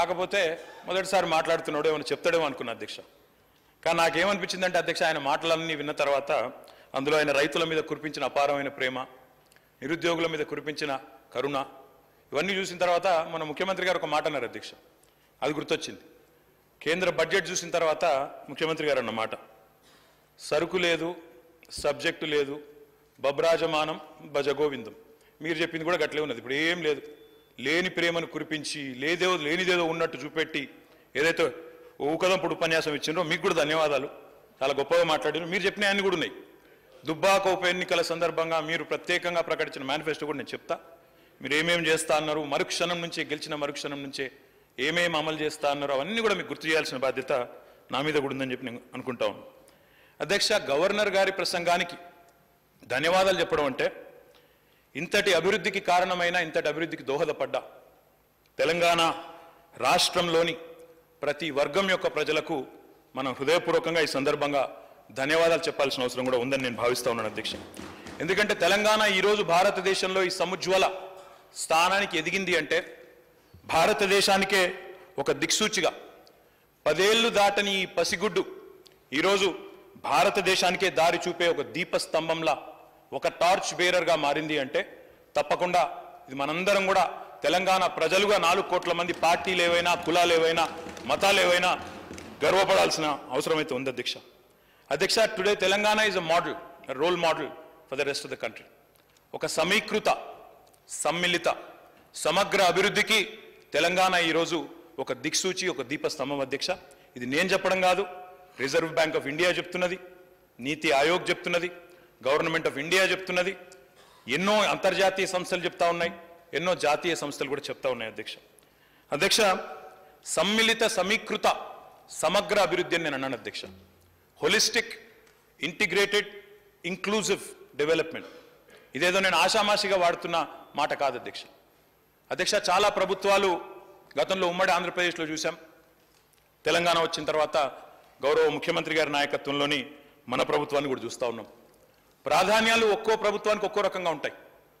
కాకపోతే మొదటిసారి మాట్లాడుతున్నాడు ఏమైనా చెప్తాడేమో అనుకున్నా అధ్యక్ష కానీ నాకేమనిపించిందంటే అధ్యక్ష ఆయన మాటలన్నీ విన్న తర్వాత అందులో ఆయన రైతుల మీద కురిపించిన అపారమైన ప్రేమ నిరుద్యోగుల మీద కురిపించిన కరుణ ఇవన్నీ చూసిన తర్వాత మన ముఖ్యమంత్రి గారు ఒక మాట అన్నారు అధ్యక్ష అది గుర్తొచ్చింది కేంద్ర బడ్జెట్ చూసిన తర్వాత ముఖ్యమంత్రి గారు అన్న మాట సరుకు లేదు సబ్జెక్టు లేదు బబ్రాజమానం భజగోవిందం మీరు చెప్పింది కూడా గట్లే ఉన్నది ఇప్పుడు ఏం లేదు లేని ప్రేమను కురిపించి లేదో లేనిదేదో ఉన్నట్టు చూపెట్టి ఏదైతే ఊకదంపుడు ఉపన్యాసం ఇచ్చిండ్రో మీకు కూడా ధన్యవాదాలు చాలా గొప్పగా మాట్లాడారు మీరు చెప్పిన అన్ని కూడా ఉన్నాయి దుబ్బాక ఉప ఎన్నికల సందర్భంగా మీరు ప్రత్యేకంగా ప్రకటించిన మేనిఫెస్టో కూడా నేను చెప్తా మీరు ఏమేం చేస్తా అన్నారు మరుక్షణం నుంచే గెలిచిన మరుక్షణం నుంచే ఏమేం అమలు చేస్తా అన్నారో అవన్నీ కూడా మీకు గుర్తు చేయాల్సిన బాధ్యత నా మీద కూడా ఉందని చెప్పి నేను అనుకుంటా ఉన్నాను అధ్యక్ష గవర్నర్ గారి ప్రసంగానికి ధన్యవాదాలు చెప్పడం అంటే ఇంతటి అభివృద్ధికి కారణమైన ఇంతటి అభివృద్ధికి దోహదపడ్డా తెలంగాణ రాష్ట్రంలోని ప్రతి వర్గం యొక్క ప్రజలకు మనం హృదయపూర్వకంగా ఈ సందర్భంగా ధన్యవాదాలు చెప్పాల్సిన అవసరం కూడా ఉందని నేను భావిస్తా ఉన్నాను అధ్యక్ష ఎందుకంటే తెలంగాణ ఈరోజు భారతదేశంలో ఈ సముజ్వల స్థానానికి ఎదిగింది అంటే భారతదేశానికే ఒక దిక్సూచిగా పదేళ్లు దాటని ఈ పసిగుడ్డు ఈరోజు భారతదేశానికే దారి చూపే ఒక దీపస్తంభంలా ఒక టార్చ్ బేరర్గా మారింది అంటే తప్పకుండా ఇది మనందరం కూడా తెలంగాణ ప్రజలుగా నాలుగు కోట్ల మంది పార్టీలు ఏవైనా కులాలు ఏవైనా మతాలు ఏవైనా గర్వపడాల్సిన అవసరమైతే ఉంది అధ్యక్ష అధ్యక్ష today Telangana is a model role model for the rest of the country ఒక సమీకృత సమ్మిళిత సమగ్ర అభివృద్ధికి తెలంగాణ ఈరోజు ఒక దిక్సూచి ఒక దీపస్తంభం అధ్యక్ష ఇది నేను చెప్పడం కాదు రిజర్వ్ బ్యాంక్ ఆఫ్ ఇండియా చెప్తున్నది నీతి ఆయోగ్ చెప్తున్నది గవర్నమెంట్ ఆఫ్ ఇండియా చెప్తున్నది ఎన్నో అంతర్జాతీయ సంస్థలు చెప్తా ఉన్నాయి ఎన్నో జాతీయ సంస్థలు కూడా చెప్తా ఉన్నాయి అధ్యక్ష అధ్యక్ష సమ్మిళిత సమీకృత సమగ్ర అభివృద్ధి అని నేను అన్నాను అధ్యక్ష హోలిస్టిక్ ఇంటిగ్రేటెడ్ ఇంక్లూజివ్ డెవలప్మెంట్ ఇదేదో నేను ఆషామాషిగా వాడుతున్న మాట కాదు అధ్యక్ష అధ్యక్ష చాలా ప్రభుత్వాలు గతంలో ఉమ్మడి ఆంధ్రప్రదేశ్లో చూసాం తెలంగాణ వచ్చిన తర్వాత గౌరవ ముఖ్యమంత్రి గారి నాయకత్వంలోని మన ప్రభుత్వాన్ని కూడా చూస్తూ ఉన్నాం ప్రాధాన్యాలు ఒక్కో ప్రభుత్వానికి ఒక్కో రకంగా ఉంటాయి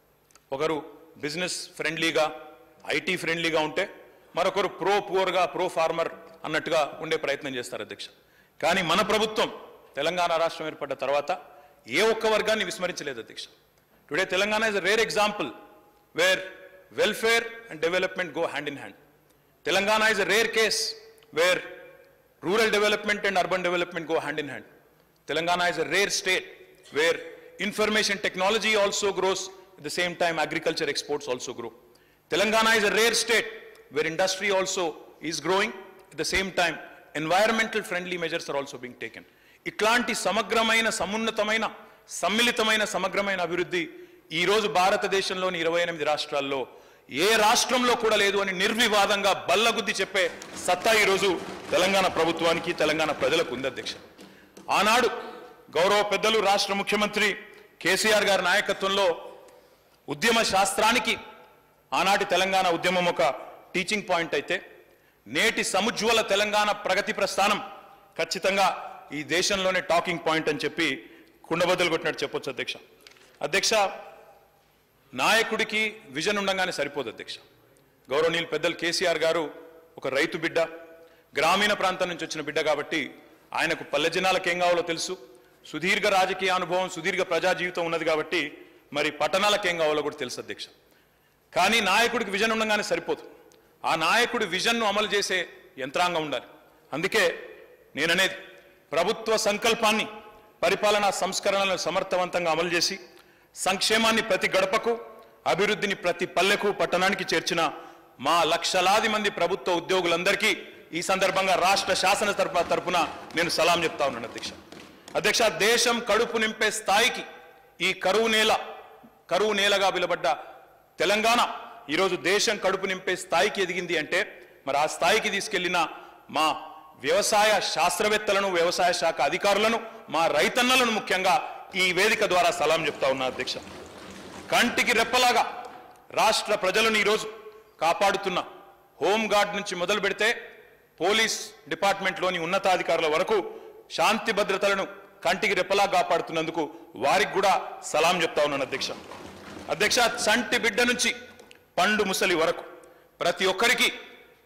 ఒకరు బిజినెస్ ఫ్రెండ్లీగా ఐటీ ఫ్రెండ్లీగా ఉంటే మరొకరు ప్రో పువర్గా ప్రో ఫార్మర్ అన్నట్టుగా ఉండే ప్రయత్నం చేస్తారు అధ్యక్ష కానీ మన ప్రభుత్వం తెలంగాణ రాష్ట్రం ఏర్పడ్డ తర్వాత ఏ ఒక్క వర్గాన్ని విస్మరించలేదు అధ్యక్ష today Telangana is a rare example where welfare and development go hand in hand Telangana is a rare case where rural development and urban development go hand in hand Telangana is a rare state where information technology also grows, at the same time agriculture exports also grow. Telangana is a rare state where industry also is growing, at the same time environmental friendly measures are also being taken. ఇట్లాంటి సమగ్రమైన సమున్నతమైన సమ్మిళితమైన సమగ్రమైన అభివృద్ధి ఈ రోజు భారతదేశంలోని ఇరవై ఎనిమిది రాష్ట్రాల్లో ఏ రాష్ట్రంలో కూడా లేదు అని నిర్వివాదంగా బల్లగుద్ది చెప్పే సత్తా ఈరోజు తెలంగాణ ప్రభుత్వానికి తెలంగాణ ప్రజలకు ఉంది అధ్యక్ష ఆనాడు గౌరవ పెద్దలు రాష్ట్ర ముఖ్యమంత్రి కేసీఆర్ గారి నాయకత్వంలో ఉద్యమ శాస్త్రానికి ఆనాటి తెలంగాణ ఉద్యమం ఒక టీచింగ్ పాయింట్ అయితే నేటి సముజ్వల తెలంగాణ ప్రగతి ప్రస్థానం ఖచ్చితంగా ఈ దేశంలోనే టాకింగ్ పాయింట్ అని చెప్పి కుండబద్దలు కొట్టినట్టు చెప్పొచ్చు అధ్యక్ష అధ్యక్ష నాయకుడికి విజన్ ఉండగానే సరిపోదు అధ్యక్ష గౌరవనీయులు పెద్దలు కేసీఆర్ గారు ఒక రైతు బిడ్డ గ్రామీణ ప్రాంతం నుంచి వచ్చిన బిడ్డ కాబట్టి ఆయనకు పల్లె జనాలకు ఏం కావాలో తెలుసు సుదీర్ఘ రాజకీయ అనుభవం సుదీర్ఘ ప్రజా జీవితం ఉన్నది కాబట్టి మరి పట్టణాలకు ఏం కావాలో కూడా తెలుసు అధ్యక్ష కానీ నాయకుడికి విజన్ ఉండగానే సరిపోదు ఆ నాయకుడి విజన్ను అమలు చేసే యంత్రాంగం ఉండాలి అందుకే నేననేది ప్రభుత్వ సంకల్పాన్ని పరిపాలనా సంస్కరణలను సమర్థవంతంగా అమలు చేసి సంక్షేమాన్ని ప్రతి గడపకు అభివృద్ధిని ప్రతి పల్లెకు పట్టణానికి చేర్చిన మా లక్షలాది మంది ప్రభుత్వ ఉద్యోగులందరికీ ఈ సందర్భంగా రాష్ట్ర శాసన తరపు తరపున నేను సలాం చెప్తా ఉన్నాను అధ్యక్ష అధ్యక్ష దేశం కడుపు నింపే స్థాయికి ఈ కరువు నేల కరువు నేలగా పిలబడ్డ తెలంగాణ ఈరోజు దేశం కడుపు నింపే స్థాయికి ఎదిగింది అంటే మరి ఆ స్థాయికి తీసుకెళ్లిన మా వ్యవసాయ శాస్త్రవేత్తలను వ్యవసాయ శాఖ అధికారులను మా రైతన్నలను ముఖ్యంగా ఈ వేదిక ద్వారా సలాం చెప్తా ఉన్నా అధ్యక్ష కంటికి రెప్పలాగా రాష్ట్ర ప్రజలను ఈరోజు కాపాడుతున్న హోంగార్డ్ నుంచి మొదలు పెడితే పోలీస్ డిపార్ట్మెంట్లోని ఉన్నతాధికారుల వరకు శాంతి భద్రతలను కంటికి రెప్పలా కాపాడుతున్నందుకు వారికి కూడా సలాం చెప్తా ఉన్నాను అధ్యక్ష అధ్యక్ష చంటి బిడ్డ నుంచి పండు ముసలి వరకు ప్రతి ఒక్కరికి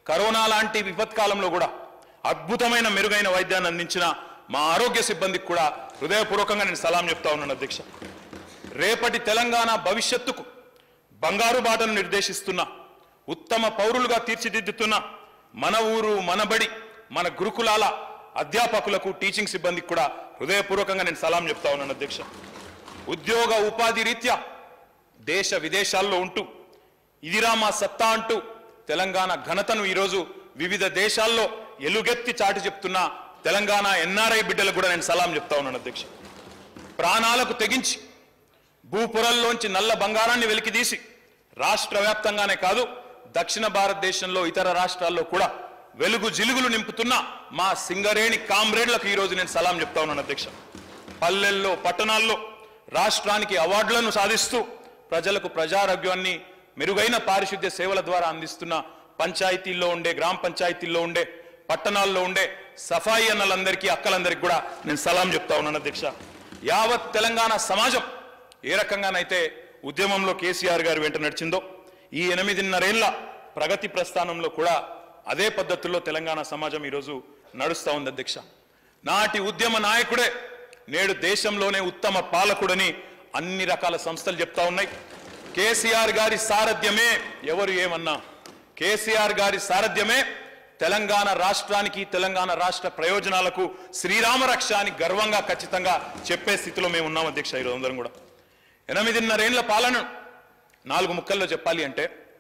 కరోనా లాంటి విపత్కాలంలో కూడా అద్భుతమైన మెరుగైన వైద్యాన్ని అందించిన మా ఆరోగ్య సిబ్బందికి కూడా హృదయపూర్వకంగా నేను సలాం చెప్తా ఉన్నాను అధ్యక్ష రేపటి తెలంగాణ భవిష్యత్తుకు బంగారు బాటను నిర్దేశిస్తున్న ఉత్తమ పౌరులుగా తీర్చిదిద్దుతున్న మన ఊరు మన బడి మన గురుకులాల అధ్యాపకులకు టీచింగ్ సిబ్బందికి కూడా హృదయపూర్వకంగా నేను సలాం చెప్తా ఉన్నాను అధ్యక్ష ఉద్యోగ ఉపాధి రీత్యా దేశ విదేశాల్లో ఉంటూ ఇదిరా మా సత్తా అంటూ తెలంగాణ ఘనతను ఈరోజు వివిధ దేశాల్లో ఎలుగెత్తి చాటి చెప్తున్న తెలంగాణ ఎన్ఆర్ఐ బిడ్డలకు కూడా నేను సలాం చెప్తా ఉన్నాను అధ్యక్ష ప్రాణాలకు తెగించి భూపురల్లోంచి నల్ల బంగారాన్ని వెలికితీసి రాష్ట్ర వ్యాప్తంగానే కాదు దక్షిణ భారతదేశంలో ఇతర రాష్ట్రాల్లో కూడా వెలుగు జిలుగులు నింపుతున్న మా సింగరేణి కామ్రేడ్లకు ఈరోజు నేను సలాం చెప్తా ఉన్నాను అధ్యక్ష పల్లెల్లో పట్టణాల్లో రాష్ట్రానికి అవార్డులను సాధిస్తూ ప్రజలకు ప్రజారోగ్యాన్ని మెరుగైన పారిశుద్ధ్య సేవల ద్వారా అందిస్తున్న పంచాయతీల్లో ఉండే గ్రామ పంచాయతీల్లో ఉండే పట్టణాల్లో ఉండే సఫాయి అన్నలందరికీ అక్కలందరికీ కూడా నేను సలాం చెప్తా ఉన్నాను అధ్యక్ష యావత్ తెలంగాణ సమాజం ఏ రకంగానైతే ఉద్యమంలో కేసీఆర్ గారు వెంట నడిచిందో ఈ ఎనిమిదిన్నరేళ్ల ప్రగతి ప్రస్థానంలో కూడా అదే పద్ధతుల్లో తెలంగాణ సమాజం ఈరోజు నడుస్తా ఉంది అధ్యక్ష నాటి ఉద్యమ నాయకుడే నేడు దేశంలోనే ఉత్తమ పాలకుడని అన్ని రకాల సంస్థలు చెప్తా ఉన్నాయి కేసీఆర్ గారి సారథ్యమే ఎవరు ఏమన్నా కేసీఆర్ గారి సారథ్యమే తెలంగాణ రాష్ట్రానికి తెలంగాణ రాష్ట్ర ప్రయోజనాలకు శ్రీరామ రక్ష అని గర్వంగా ఖచ్చితంగా చెప్పే స్థితిలో మేము ఉన్నాం అధ్యక్ష ఈరోజు అందరం కూడా ఎనిమిదిన్నరేండ్ల పాలన నాలుగు ముక్కల్లో చెప్పాలి అంటే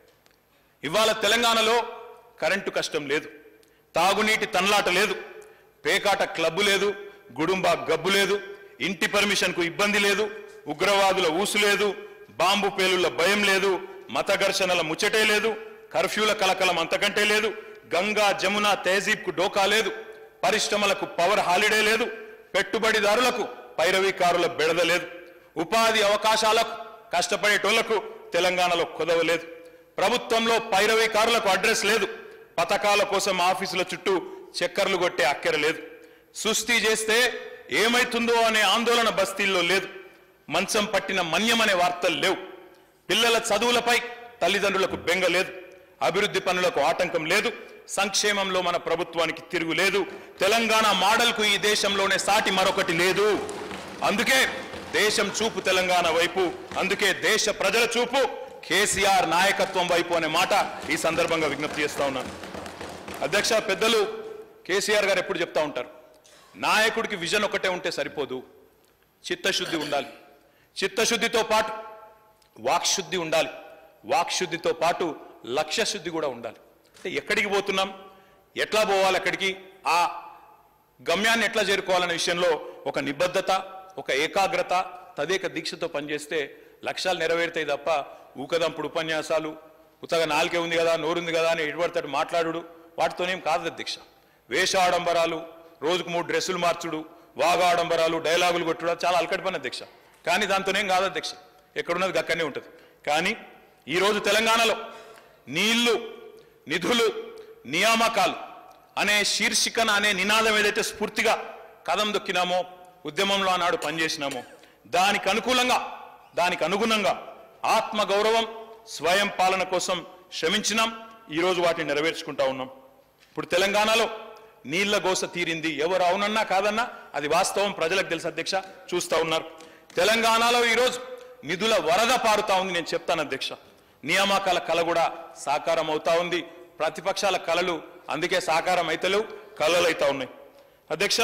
ఇవాళ తెలంగాణలో కరెంటు కష్టం లేదు తాగునీటి తన్లాట లేదు పేకాట క్లబ్బు లేదు గుడుంబా గబ్బు లేదు ఇంటి పర్మిషన్కు ఇబ్బంది లేదు ఉగ్రవాదుల ఊసు లేదు బాంబు పేలుళ్ల భయం లేదు మత ఘర్షణల ముచ్చటే లేదు కర్ఫ్యూల కలకలం అంతకంటే లేదు గంగా జమున తహజీబ్కు డోకా లేదు పరిశ్రమలకు పవర్ హాలిడే లేదు పెట్టుబడిదారులకు పైరవీకారుల బెడద లేదు ఉపాధి అవకాశాలకు కష్టపడేటోళ్లకు తెలంగాణలో కుదవ లేదు ప్రభుత్వంలో పైరవీకారులకు అడ్రస్ లేదు పథకాల కోసం ఆఫీసుల చుట్టూ చక్కర్లు కొట్టే అక్కెర లేదు సుస్థి చేస్తే ఏమైతుందో అనే ఆందోళన బస్తీల్లో లేదు మంచం పట్టిన మన్యం అనే వార్తలు లేవు పిల్లల చదువులపై తల్లిదండ్రులకు బెంగ లేదు అభివృద్ధి పనులకు ఆటంకం లేదు సంక్షేమంలో మన ప్రభుత్వానికి తిరుగు లేదు తెలంగాణ మోడల్కు ఈ దేశంలోనే సాటి మరొకటి లేదు అందుకే దేశం చూపు తెలంగాణ వైపు అందుకే దేశ ప్రజల చూపు కేసీఆర్ నాయకత్వం వైపు అనే మాట ఈ సందర్భంగా విజ్ఞప్తి చేస్తా ఉన్నాను అధ్యక్ష పెద్దలు కేసీఆర్ గారు ఎప్పుడు చెప్తా ఉంటారు నాయకుడికి విజన్ ఒకటే ఉంటే సరిపోదు చిత్తశుద్ధి ఉండాలి చిత్తశుద్ధితో పాటు వాక్శుద్ధి ఉండాలి వాక్శుద్ధితో పాటు లక్ష్య శుద్ధి కూడా ఉండాలి అంటే ఎక్కడికి పోతున్నాం ఎట్లా పోవాలి ఎక్కడికి ఆ గమ్యాన్ని ఎట్లా చేరుకోవాలనే విషయంలో ఒక నిబద్ధత ఒక ఏకాగ్రత తదేక దీక్షతో పనిచేస్తే లక్ష్యాలు నెరవేరుతాయి తప్ప ఊకదంపుడు ఉపన్యాసాలు ఉత్తగా నాలుకే ఉంది కదా నోరుంది కదా అని ఎటుపడతాడు మాట్లాడు వాటితోనేం కాదు దీక్ష వేషాడంబరాలు రోజుకు మూడు డ్రెస్సులు మార్చుడు వాగాడంబరాలు డైలాగులు కొట్టుడు అది చాలా అలకటి పని అధ్యక్ష కానీ దాంతోనేం కాదు అధ్యక్ష ఎక్కడున్నది అక్కడనే ఉంటుంది కానీ ఈరోజు తెలంగాణలో నీళ్లు నిధులు నియామకాలు అనే శీర్షికన అనే నినాదం ఏదైతే స్ఫూర్తిగా కదం దొక్కినామో ఉద్యమంలో ఆనాడు పనిచేసినామో దానికి అనుకూలంగా దానికి అనుగుణంగా ఆత్మ గౌరవం స్వయం పాలన కోసం శ్రమించినాం ఈరోజు వాటిని నెరవేర్చుకుంటా ఉన్నాం ఇప్పుడు తెలంగాణలో నీళ్ల గోస తీరింది ఎవరు అవునన్నా కాదన్నా అది వాస్తవం ప్రజలకు తెలుసు అధ్యక్ష చూస్తా ఉన్నారు తెలంగాణలో ఈరోజు నిధుల వరద పారుతా ఉంది నేను చెప్తాను అధ్యక్ష నియామకాల కళ కూడా సాకారం అవుతా ఉంది ప్రతిపక్షాల కళలు అందుకే సాకారం అయితలేవు కళలు అవుతా ఉన్నాయి అధ్యక్ష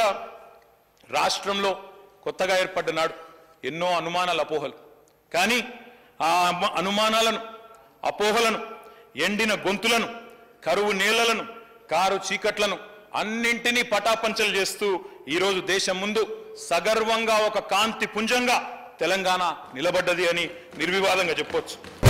రాష్ట్రంలో కొత్తగా ఏర్పడ్డ నాడు ఎన్నో అనుమానాలు అపోహలు కానీ ఆ అమ- అనుమానాలను అపోహలను ఎండిన గొంతులను కరువు నీళ్లను కారు చీకట్లను అన్నింటినీ పటాపంచలు చేస్తూ ఈరోజు దేశం ముందు సగర్వంగా ఒక కాంతి పుంజంగా తెలంగాణ నిలబడ్డది అని నిర్వివాదంగా చెప్పొచ్చు